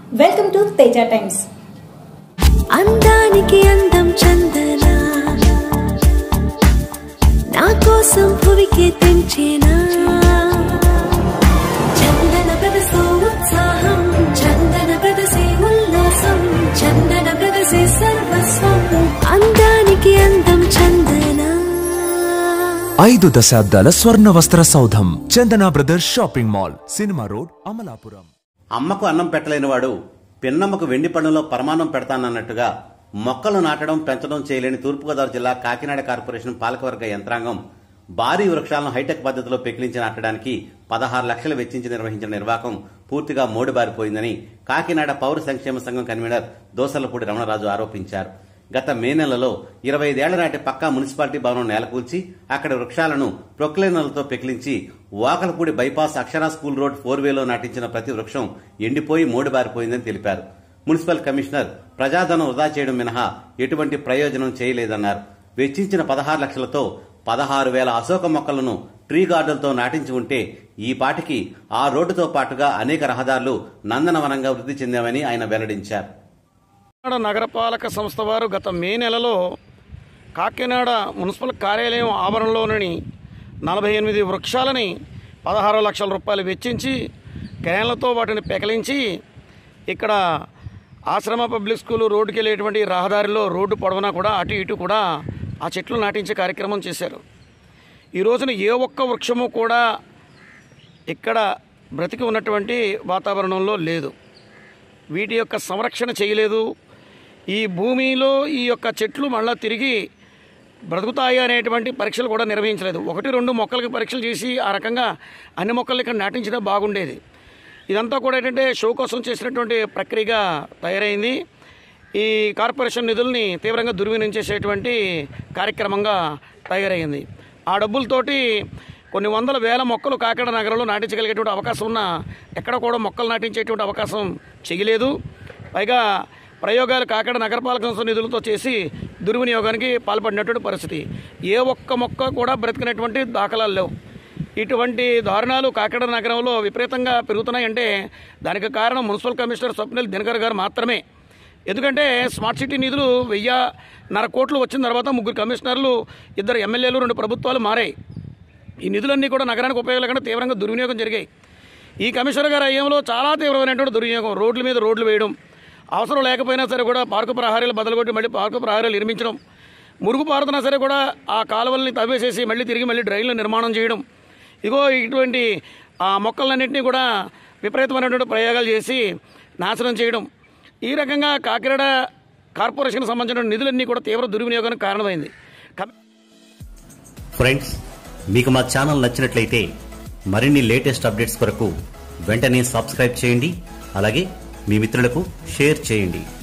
welcome to Teja times అందానికి అందం చందన నా కోసం భువికి తెంచేనా చందన ప్రదసే ఉత్సాహం చందన ప్రదసే ఉల్లాసం చందన ప్రదసే సర్వస్వం అందానికి అందం చందన ఐదు దశాబ్దాల స్వర్ణ వస్త్ర సౌధం Chandana brothers shopping mall cinema road Amalapuram అమ్మకు అన్నం పెట్టలేనివాడు పిన్నమ్మకు వెండి పళ్ళులో పరమాన్నం పెడతానన్నట్టుగా మొక్కలు నాటడం పెంచడం చేయలేని తూర్పుగోదావరి జిల్లా కాకినాడ కార్పొరేషన్ పాలకవర్గ యంత్రాంగం భారీ వృక్షాలను హైటెక్ పద్ధతిలో పెకిలించి నాటడానికి పదహారు లక్షలు వెచ్చించి నిర్వహించిన నిర్వాహకం పూర్తిగా మోడుబారిపోయిందని కాకినాడ పౌర సంక్షేమ సంఘం కన్వీనర్ దోసలపూడి రమణరాజు ఆరోపించారు గత మే నెలలో ఇరవై ఐదేళ్ల నాటి పక్కా మున్సిపాలిటీ భవనం నేలకూల్చి అక్కడి వృక్షాలను ప్రొక్లైనర్లతో పెకిలించి Vakalapudi bypass Akshara school road four వేలో నాటించిన ప్రతి వృక్షం ఎండిపోయి మోడుబారిపోయిందని తెలిపారు మున్సిపల్ కమిషనర్ ప్రజాధనం వృధా చేయడం మినహా ఎటువంటి ప్రయోజనం చేయలేదన్నారు వెచ్చించిన పదహారు లక్షలతో పదహారు వేల అశోక మొక్కలను ట్రీ గార్డులతో నాటించి ఉంటే ఈ పాటికి ఆ రోడ్డుతో పాటుగా అనేక రహదారులు నందనవనంగా వృద్ధి చెందామని ఆయన వెల్లడించారు కాకినాడ నగరపాలక సంస్థ వారు గత మే నెలలో కాకినాడ మున్సిపల్ కార్యాలయం ఆవరణలోని నలభై ఎనిమిది వృక్షాలని పదహారు లక్షల రూపాయలు వెచ్చించి క్రేన్లతో వాటిని పెకలించి ఇక్కడ ఆశ్రమ పబ్లిక్ స్కూల్ రోడ్డుకి వెళ్ళేటువంటి రహదారిలో రోడ్డు పొడవునా కూడా అటు ఇటు కూడా ఆ చెట్లు నాటించే కార్యక్రమం చేశారు ఈ రోజున ఏ ఒక్క వృక్షము కూడా ఇక్కడ బ్రతికి ఉన్నటువంటి వాతావరణంలో లేదు వీటి యొక్క సంరక్షణ చేయలేదు ఈ భూమిలో ఈ యొక్క చెట్లు మళ్ళా తిరిగి బ్రతుకుతాయి అనేటువంటి పరీక్షలు కూడా నిర్వహించలేదు ఒకటి రెండు మొక్కలకి పరీక్షలు చేసి ఆ రకంగా అన్ని మొక్కలు ఇక్కడ నాటించినా బాగుండేది ఇదంతా కూడా ఏంటంటే షో కోసం చేసినటువంటి ప్రక్రియగా తయారైంది ఈ కార్పొరేషన్ నిధుల్ని తీవ్రంగా దుర్వినియోగం చేసేటువంటి కార్యక్రమంగా తయారైంది ఆ డబ్బులతోటి కొన్ని వందల వేల మొక్కలు కాకినాడ నగరంలో నాటించగలిగేటువంటి అవకాశం ఉన్న ఎక్కడ కూడా మొక్కలు నాటించేటువంటి అవకాశం చేయలేదు పైగా ప్రయోగాలు కాకినాడ నగరపాలక సంస్థ నిధులతో చేసి దుర్వినియోగానికి పాల్పడినటువంటి పరిస్థితి ఏ ఒక్క మొక్క కూడా బ్రతికినటువంటి దాఖలాలు లేవు ఇటువంటి దారుణాలు కాకినాడ నగరంలో విపరీతంగా పెరుగుతున్నాయంటే దానికి కారణం మున్సిపల్ కమిషనర్ స్వప్నిల్ దినకర్ గారు మాత్రమే ఎందుకంటే స్మార్ట్ సిటీ నిధులు వెయ్యిన్నర కోట్లు వచ్చిన తర్వాత ముగ్గురు కమిషనర్లు ఇద్దరు ఎమ్మెల్యేలు రెండు ప్రభుత్వాలు మారాయి ఈ నిధులన్నీ కూడా నగరానికి ఉపయోగలేకుండా తీవ్రంగా దుర్వినియోగం జరిగాయి ఈ కమిషనర్ గారి అయ్యంలో చాలా తీవ్రమైనటువంటి దుర్వినియోగం రోడ్ల మీద రోడ్లు వేయడం అవసరం లేకపోయినా సరే కూడా పార్కు ప్రహారీలు బదలుగొట్టి మళ్ళీ పార్కు ప్రహారీలు నిర్మించడం మురుగు పారుతున్నా సరే కూడా ఆ కాలువల్ని తవ్వేసేసి మళ్ళీ తిరిగి మళ్ళీ డ్రైన్లు నిర్మాణం చేయడం ఇగో ఇటువంటి ఆ మొక్కలన్నింటినీ కూడా విపరీతమైనటువంటి ప్రయోగాలు చేసి నాశనం చేయడం ఈ రకంగా కాకినాడ కార్పొరేషన్కి సంబంధించిన నిధులన్నీ కూడా తీవ్ర దుర్వినియోగానికి కారణమైంది కమి- ఫ్రెండ్స్ మీకు మా ఛానల్ నచ్చినట్లయితే మరిన్ని లేటెస్ట్ అప్డేట్స్ కొరకు వెంటనే సబ్స్క్రైబ్ చేయండి అలాగే మీ మిత్రులకు షేర్ చేయండి